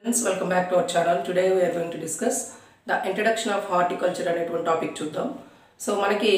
friends welcome back to our channel today we are going to discuss the introduction of horticulture అనేటువంటి topic చూద్దాం so మనకి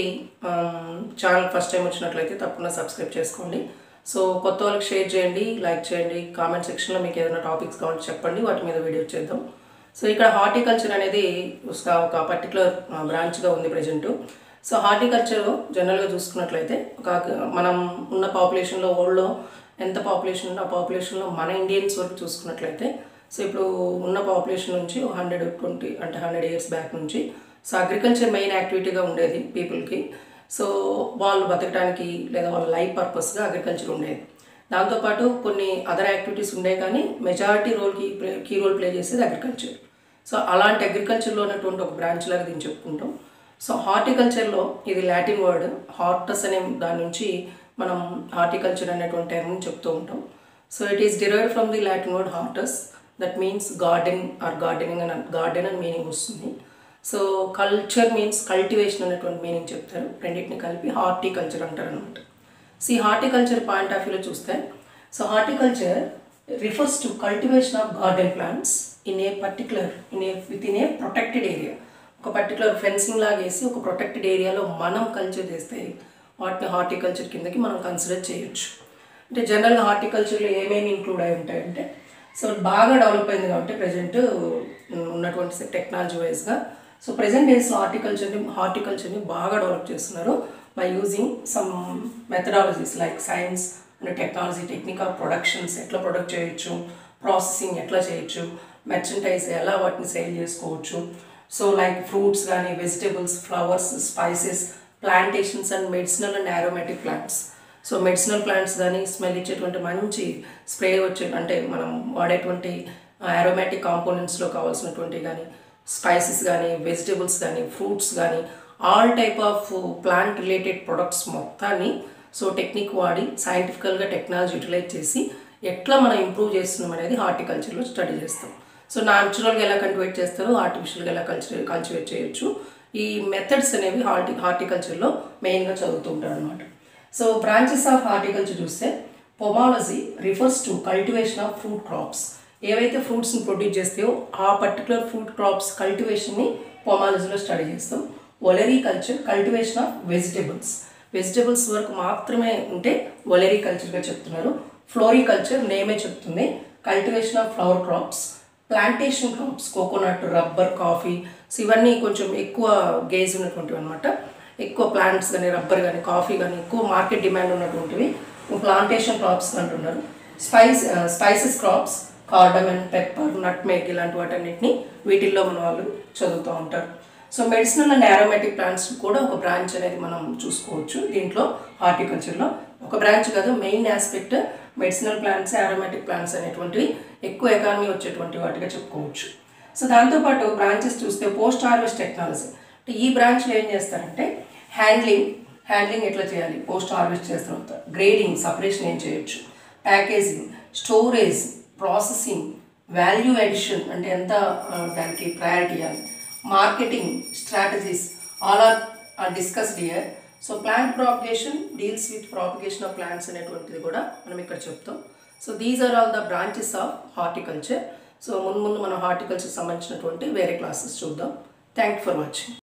channel first time వచ్చినట్లయితే తప్పకుండా subscribe చేసుకోండి so కొత్త వాళ్ళకి షేర్ చేయండి లైక్ చేయండి కామెంట్ సెక్షన్లో మీకు ఏదైనా టాపిక్స్ కావాలంటే చెప్పండి వాటి మీద వీడియో చేద్దాం సో ఇక్కడ హార్టికల్చర్ అనేది ఒక ఒక పర్టికులర్ బ్రాంచ్గా ఉంది ప్రజెంట్ సో హార్టికల్చర్లో జనరల్గా చూసుకున్నట్లయితే ఒక మనం ఉన్న పాపులేషన్లో వరల్డ్లో ఎంత పాపులేషన్ ఉందో ఆ పాపులేషన్లో మన ఇండియన్స్ వరకు చూసుకున్నట్లయితే సో ఇప్పుడు ఉన్న పాపులేషన్ నుంచి హండ్రెడ్ ట్వంటీ అంటే హండ్రెడ్ ఇయర్స్ బ్యాక్ నుంచి సో అగ్రికల్చర్ మెయిన్ యాక్టివిటీగా ఉండేది పీపుల్కి సో వాళ్ళు బతకడానికి లేదా వాళ్ళ లైఫ్ పర్పస్గా అగ్రికల్చర్ ఉండేది దాంతోపాటు కొన్ని అదర్ యాక్టివిటీస్ ఉండే కానీ మెజారిటీ రోల్కి కీ రోల్ ప్లే చేసేది అగ్రికల్చర్ సో అలాంటి అగ్రికల్చర్లో ఉన్నటువంటి ఒక బ్రాంచ్ లాగా దీన్ని చెప్పుకుంటాం సో హార్టికల్చర్లో ఇది లాటిన్ వర్డ్ హార్టస్ అనే దాని నుంచి మనం హార్టికల్చర్ అనేటువంటి టర్మ్ చెప్తూ ఉంటాం so it is derived from the Latin word hortus that means garden or gardening అని గార్డెన్ అని మీనింగ్ వస్తుంది సో కల్చర్ మీన్స్ కల్టివేషన్ అనేటువంటి మీనింగ్ చెప్తారు రెండింటిని కలిపి హార్టికల్చర్ అంటారు అనమాట సి హార్టికల్చర్ పాయింట్ ఆఫ్ వ్యూలో చూస్తే so horticulture refers to cultivation of garden plants in a particular in a with in a protected area ఒక పర్టికులర్ ఫెన్సింగ్ లాగా వేసి ఒక ప్రొటెక్టెడ్ ఏరియాలో మనం కల్చర్ చేస్తే వాటిని హార్టికల్చర్ కిందకి మనం కన్సిడర్ చేయొచ్చు అంటే జనరల్గా హార్టికల్చర్లో ఏమేమి ఇంక్లూడ్ అయి ఉంటాయంటే సో బాగా డెవలప్ అయింది కాబట్టి ప్రజెంట్ ఉన్నటువంటి టెక్నాలజీ వైజ్గా సో ప్రజెంట్ డేస్లో హార్టికల్చర్ని హార్టికల్చర్ని బాగా డెవలప్ చేస్తున్నారు by using some methodologies like science and technology technique of productions ఎట్లా ప్రొడక్ట్ చేయొచ్చు ప్రాసెసింగ్ ఎట్లా చేయొచ్చు మెర్చంటైజ్ ఎలా వాటిని సేల్ చేసుకోవచ్చు సో లైక్ ఫ్రూట్స్ కానీ vegetables flowers spices plantations and medicinal and aromatic plants so medicinal plants కానీ స్మెల్ ఇచ్చేటువంటి మంచి స్ప్రే వచ్చే అంటే మనం వాడేటువంటి ఆరోమేటిక్ కాంపోనెంట్స్లో కావాల్సినటువంటి కానీ స్పైసెస్ కానీ వెజిటేబుల్స్ కానీ ఫ్రూట్స్ కానీ all type of plant related products మొత్తాన్ని సో టెక్నిక్ వాడి సైంటిఫికల్గా టెక్నాలజీ యూటిలైజ్ చేసి ఎట్లా మనం ఇంప్రూవ్ చేస్తున్నాం అనేది హార్టికల్చర్లో స్టడీ చేస్తాం సో న్యాచురల్గా ఎలా కల్టివేట్ చేస్తారో ఆర్టిఫిషియల్గా ఎలా కల్చర్ కల్టివేట్ చేయొచ్చు ఈ మెథడ్స్ అనేవి హార్టి హార్టికల్చర్లో మెయిన్గా చదువుతూ ఉంటారు అనమాట సో బ్రాంచెస్ ఆఫ్ హార్టికల్చర్ చూస్తే pomology refers to cultivation of fruit crops ఏవైతే ఫ్రూట్స్ని ప్రొడ్యూస్ చేస్తాయో ఆ పర్టికులర్ ఫ్రూట్ క్రాప్స్ కల్టివేషన్ని పొమాలజీలో స్టడీ చేస్తాం olericulture cultivation of vegetables vegetables వరకు మాత్రమే ఉంటే ఒలరీ కల్చర్గా చెప్తున్నారు ఫ్లోరికల్చర్ నేమే చెప్తుంది cultivation of flower crops plantation crops coconut rubber coffee so ఇవన్నీ కొంచెం ఎక్కువ గేజ్ ఉన్నటువంటివి అనమాట ఎక్కువ ప్లాంట్స్ కానీ రబ్బర్ కానీ కాఫీ కానీ ఎక్కువ మార్కెట్ డిమాండ్ ఉన్నటువంటివి ప్లాంటేషన్ క్రాప్స్ అంటున్నారు spice spices crops cardamom pepper nutmeg ఇలాంటి వాటన్నిటిని వీటిల్లో మన వాళ్ళు చదువుతూ ఉంటారు so medicinal and aromatic plants కూడా ఒక బ్రాంచ్ అనేది మనం చూసుకోవచ్చు దీంట్లో హార్టికల్చర్లో ఒక బ్రాంచ్ కాదు main aspect medicinal plants aromatic plants అనేటువంటివి ఎక్కువ ఎకానమీ వచ్చేటువంటి వాటిగా చెప్పుకోవచ్చు సో దాంతోపాటు బ్రాంచెస్ చూస్తే పోస్ట్ హార్వెస్ట్ టెక్నాలజీ అంటే ఈ బ్రాంచ్లో ఏం చేస్తారంటే హ్యాండ్లింగ్ హ్యాండ్లింగ్ ఎట్లా చేయాలి పోస్ట్ హార్వెస్ట్ చేసిన తర్వాత గ్రేడింగ్ సపరేషన్ ఏం చేయొచ్చు packaging storage processing value addition అంటే ఎంత దానికి ప్రయారిటీ ఇవ్వాలి marketing strategies all are are discussed year so plant propagation deals with propagation of plants అనేటువంటిది కూడా మనం ఇక్కడ చెప్తాం so these are all the branches of horticulture so ముందు ముందు మనం హార్టికల్చర్ సంబంధించినటువంటి వేరే క్లాసెస్ చూద్దాం థ్యాంక్ ఫర్ వాచింగ్